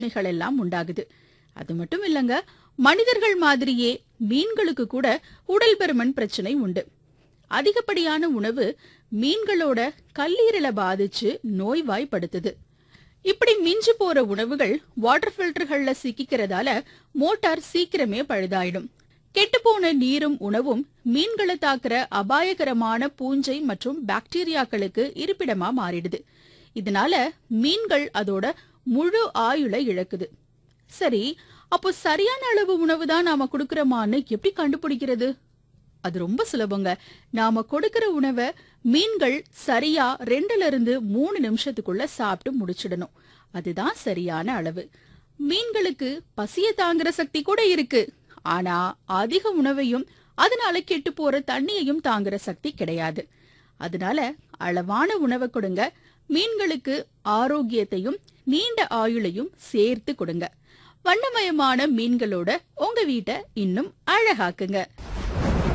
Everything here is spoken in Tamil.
பிரச்சனைகள் எல்லாம் உண்டாகுது அது மட்டும் இல்லங்க மனிதர்கள் மாதிரியே மீன்களுக்கு கூட உடல் பருமன் பிரச்சனை உண்டு அதிகப்படியான உணவு மீன்களோட கல்லீரலை பாதிச்சு நோய்வாய்ப்படுத்துது இப்படி மிஞ்சி போற உணவுகள் வாட்டர் ஃபில்டர்கள்ல சிக்கிக்கிறதால மோட்டார் சீக்கிரமே பழுதாயிடும் கெட்டுப்போன நீரும் உணவும் மீன்களை தாக்குற அபாயகரமான பூஞ்சை மற்றும் பாக்டீரியாக்களுக்கு இருப்பிடமா மாறிடுது இதனால மீன்கள் அதோட முழு ஆயுளை இழக்குது சரி அப்போ சரியான அளவு உணவு தான் நாம கொடுக்கறோமான்னு எப்படி கண்டுபிடிக்கிறது அது ரொம்ப சுலபங்க நாம கொடுக்கிற உணவை மீன்கள் சரியா ரெண்டுல இருந்து மூணு நிமிஷத்துக்குள்ள சாப்பிட்டு முடிச்சிடணும் அதுதான் சரியான அளவு மீன்களுக்கு பசிய தாங்குற சக்தி கூட இருக்கு ஆனா அதிக உணவையும் அதனால கெட்டு போற தண்ணியையும் தாங்குற சக்தி கிடையாது அதனால அளவான உணவை கொடுங்க மீன்களுக்கு ஆரோக்கியத்தையும் நீண்ட ஆயுளையும் சேர்த்து கொடுங்க வண்ணமயமான மீன்களோட உங்க வீட்டை இன்னும் அழகாக்குங்க